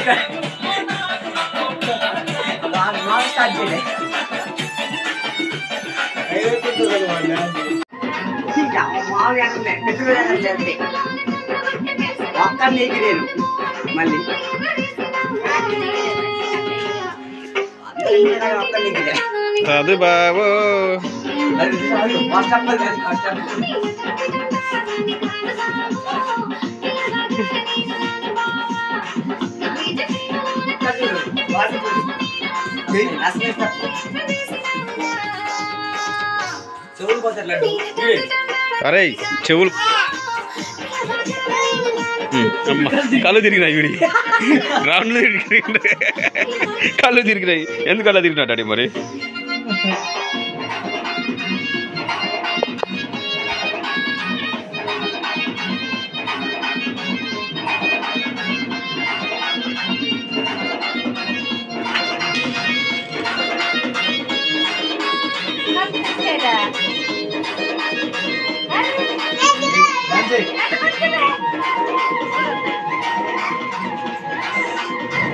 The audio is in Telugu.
వాడు మాకు స్టార్ట్ చేయలే ఇంకా మామూలు అంటే పెట్టుబడి చేస్తే ఒక్కరిని ఎగిరేను మళ్ళీ అందరి మీద ఒక్కరిని ఎగిరే అది బాబు అది చాలు. ఫస్ట్ అప్ అది కాదు, ఫస్ట్ అప్. ఇంకా చూడు, వాడు చూడు. చెయ్యి, అసలే తప్పు. చెవులు పోతారు లడ్డు అరే చెవులు ఉమ్, అమ్మ కళ్ళు తిరిగినాయి వీడి రౌండ్లు తిరిగినాయి కళ్ళు తిరిగినాయి ఎందుకు అలా తిరిగినా డాడీ మరి డాన్స్ చెయ్యి.